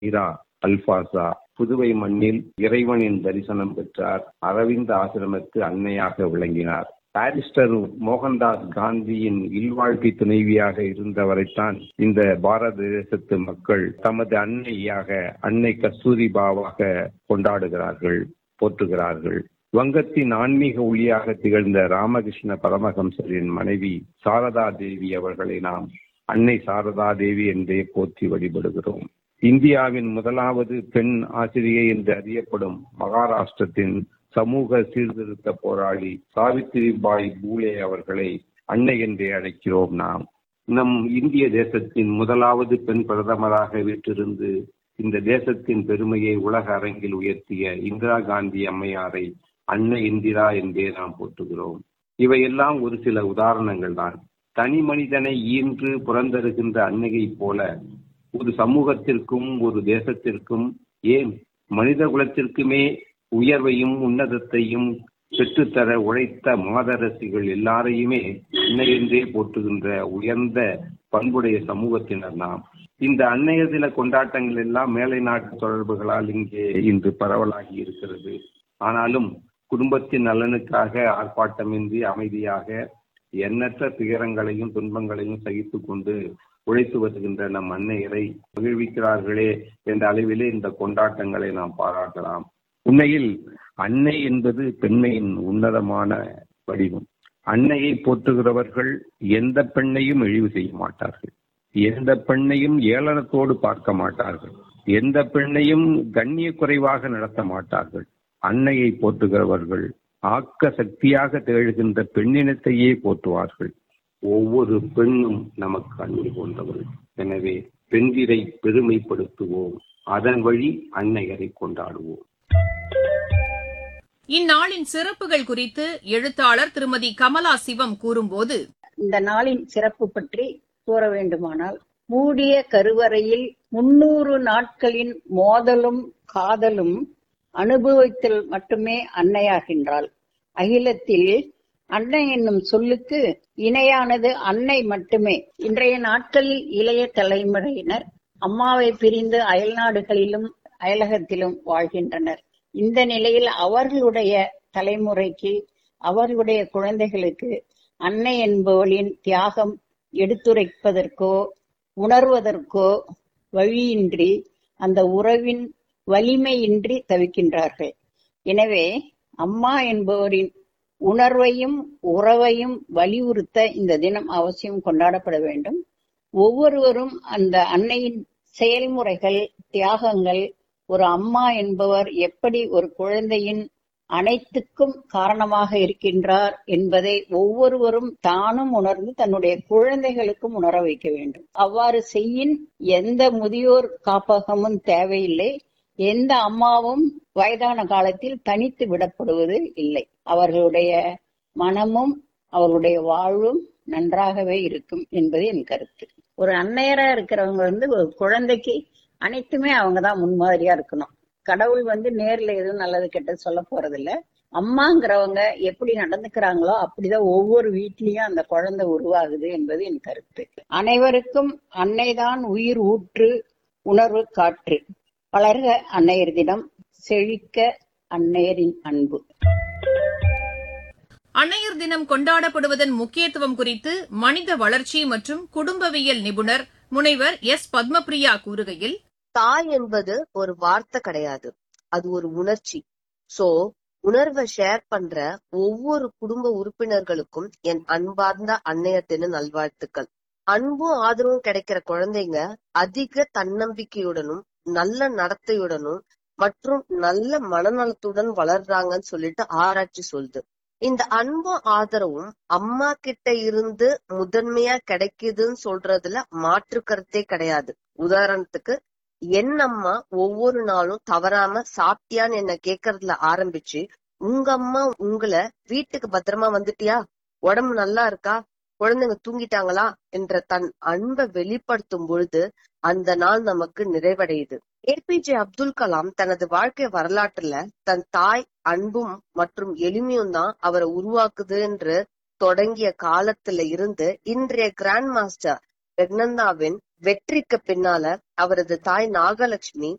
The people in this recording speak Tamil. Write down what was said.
இரா அல்பாசா புதுவை மண்ணில் இறைவனின் தரிசனம் பெற்றார் அரவிந்த் ஆசிரமத்து அன்னையாக விளங்கினார் பாரிஸ்டர் மோகன்தாஸ் காந்தியின் இல்வாழ்க்கை துணைவியாக இருந்தவரைத்தான் இந்த பாரத தேசத்து மக்கள் தமது அன்னையாக அன்னை கஸ்தூரிபாவாக கொண்டாடுகிறார்கள் போற்றுகிறார்கள் வங்கத்தின் ஆன்மீக ஒளியாக திகழ்ந்த ராமகிருஷ்ண பரமஹம்சரின் மனைவி சாரதா தேவி அவர்களை நாம் அன்னை சாரதா தேவி என்றே போற்றி வழிபடுகிறோம் இந்தியாவின் முதலாவது பெண் ஆசிரியை என்று அறியப்படும் மகாராஷ்டிரத்தின் சமூக சீர்திருத்த போராளி சாவித்திரிபாய் பூலே அவர்களை அன்னை என்றே அழைக்கிறோம் நாம் நம் இந்திய தேசத்தின் முதலாவது பெண் பிரதமராக வீற்றிருந்து இந்த தேசத்தின் பெருமையை உலக அரங்கில் உயர்த்திய இந்திரா காந்தி அம்மையாரை அன்னை இந்திரா என்றே நாம் போற்றுகிறோம் இவையெல்லாம் ஒரு சில உதாரணங்கள் தான் தனி மனிதனை ஈன்று புறந்தருகின்ற அன்னையை போல ஒரு சமூகத்திற்கும் ஒரு தேசத்திற்கும் ஏன் மனித குலத்திற்குமே உயர்வையும் உன்னதத்தையும் பெற்றுத்தர உழைத்த மாதரசிகள் எல்லாரையுமே அன்னை என்றே போற்றுகின்ற உயர்ந்த பண்புடைய சமூகத்தினர் நாம் இந்த அன்னையர் தின கொண்டாட்டங்கள் எல்லாம் மேலை நாட்டு தொடர்புகளால் இங்கே இன்று பரவலாகி இருக்கிறது ஆனாலும் குடும்பத்தின் நலனுக்காக ஆர்ப்பாட்டமின்றி அமைதியாக எண்ணற்ற துயரங்களையும் துன்பங்களையும் சகித்துக் கொண்டு உழைத்து வருகின்ற நம் அன்னையரை மகிழ்விக்கிறார்களே என்ற அளவிலே இந்த கொண்டாட்டங்களை நாம் பாராட்டலாம் உண்மையில் அன்னை என்பது பெண்மையின் உன்னதமான வடிவம் அன்னையை போற்றுகிறவர்கள் எந்த பெண்ணையும் இழிவு செய்ய மாட்டார்கள் எந்த பெண்ணையும் ஏளனத்தோடு பார்க்க மாட்டார்கள் எந்த பெண்ணையும் கண்ணிய குறைவாக நடத்த மாட்டார்கள் அன்னையை போற்றுகிறவர்கள் ஆக்க சக்தியாக திகழ்கின்ற பெண்ணினத்தையே போற்றுவார்கள் ஒவ்வொரு பெண்ணும் நமக்கு அன்பு கொண்டவர்கள் எனவே பெண்களை பெருமைப்படுத்துவோம் அதன் வழி அன்னையரை கொண்டாடுவோம் இந்நாளின் சிறப்புகள் குறித்து எழுத்தாளர் திருமதி கமலா சிவம் கூறும்போது இந்த நாளின் சிறப்பு பற்றி கூற வேண்டுமானால் மூடிய கருவறையில் முன்னூறு நாட்களின் மோதலும் காதலும் அனுபவித்தல் மட்டுமே அன்னையாகின்றாள் அகிலத்தில் அன்னை என்னும் சொல்லுக்கு இணையானது அன்னை மட்டுமே இன்றைய நாட்களில் இளைய தலைமுறையினர் அம்மாவை பிரிந்து அயல்நாடுகளிலும் அயலகத்திலும் வாழ்கின்றனர் இந்த நிலையில் அவர்களுடைய தலைமுறைக்கு அவர்களுடைய குழந்தைகளுக்கு அன்னை என்பவளின் தியாகம் எடுத்துரைப்பதற்கோ உணர்வதற்கோ வழியின்றி அந்த உறவின் வலிமையின்றி தவிக்கின்றார்கள் எனவே அம்மா என்பவரின் உணர்வையும் உறவையும் வலியுறுத்த இந்த தினம் அவசியம் கொண்டாடப்பட வேண்டும் ஒவ்வொருவரும் அந்த அன்னையின் செயல்முறைகள் தியாகங்கள் ஒரு அம்மா என்பவர் எப்படி ஒரு குழந்தையின் அனைத்துக்கும் காரணமாக இருக்கின்றார் என்பதை ஒவ்வொருவரும் தானும் உணர்ந்து தன்னுடைய குழந்தைகளுக்கும் உணர வைக்க வேண்டும் அவ்வாறு செய்யின் எந்த முதியோர் காப்பகமும் தேவையில்லை எந்த அம்மாவும் வயதான காலத்தில் தனித்து விடப்படுவது இல்லை அவர்களுடைய மனமும் அவர்களுடைய வாழ்வும் நன்றாகவே இருக்கும் என்பது என் கருத்து ஒரு அன்னையரா இருக்கிறவங்க வந்து ஒரு குழந்தைக்கு அனைத்துமே அவங்கதான் முன்மாதிரியா இருக்கணும் கடவுள் வந்து நேர்ல எதுவும் நல்லது கெட்டது சொல்ல போறது இல்ல அம்மாங்கிறவங்க எப்படி நடந்துக்கிறாங்களோ அப்படிதான் ஒவ்வொரு வீட்லயும் அந்த குழந்தை உருவாகுது என்பது என் கருத்து அனைவருக்கும் அன்னைதான் உயிர் ஊற்று உணர்வு காற்று வளர்க அன்னையர் தினம் செழிக்க அன்னையரின் அன்பு அன்னையர் தினம் கொண்டாடப்படுவதன் முக்கியத்துவம் குறித்து மனித வளர்ச்சி மற்றும் குடும்பவியல் நிபுணர் முனைவர் எஸ் பத்மபிரியா கூறுகையில் தாய் என்பது ஒரு வார்த்தை கிடையாது அது ஒரு உணர்ச்சி சோ உணர்வை ஷேர் பண்ற ஒவ்வொரு குடும்ப உறுப்பினர்களுக்கும் என் அன்பார்ந்த அன்னையர் தின நல்வாழ்த்துக்கள் அன்பும் ஆதரவும் கிடைக்கிற குழந்தைங்க அதிக தன்னம்பிக்கையுடனும் நல்ல நடத்தையுடனும் மற்றும் நல்ல மனநலத்துடன் வளர்றாங்கன்னு சொல்லிட்டு ஆராய்ச்சி சொல்லுது இந்த அன்பும் ஆதரவும் அம்மா கிட்ட இருந்து முதன்மையா கிடைக்குதுன்னு சொல்றதுல மாற்று கருத்தே கிடையாது உதாரணத்துக்கு என் அம்மா ஒவ்வொரு நாளும் தவறாம சாப்பிட்டியான்னு என்ன கேக்குறதுல ஆரம்பிச்சு உங்க அம்மா உங்களை வீட்டுக்கு பத்திரமா வந்துட்டியா உடம்பு நல்லா இருக்கா குழந்தைங்க தூங்கிட்டாங்களா என்ற தன் அன்பை வெளிப்படுத்தும் பொழுது அந்த நாள் நமக்கு நிறைவடையுது ஏபிஜே அப்துல் கலாம் தனது வாழ்க்கை வரலாற்றுல தன் தாய் அன்பும் மற்றும் எளிமையும் தான் அவரை உருவாக்குது என்று தொடங்கிய காலத்துல இருந்து இன்றைய கிராண்ட் மாஸ்டர் பிரக்னந்தாவின் வெற்றிக்கு பின்னால அவரது தாய் நாகலட்சுமி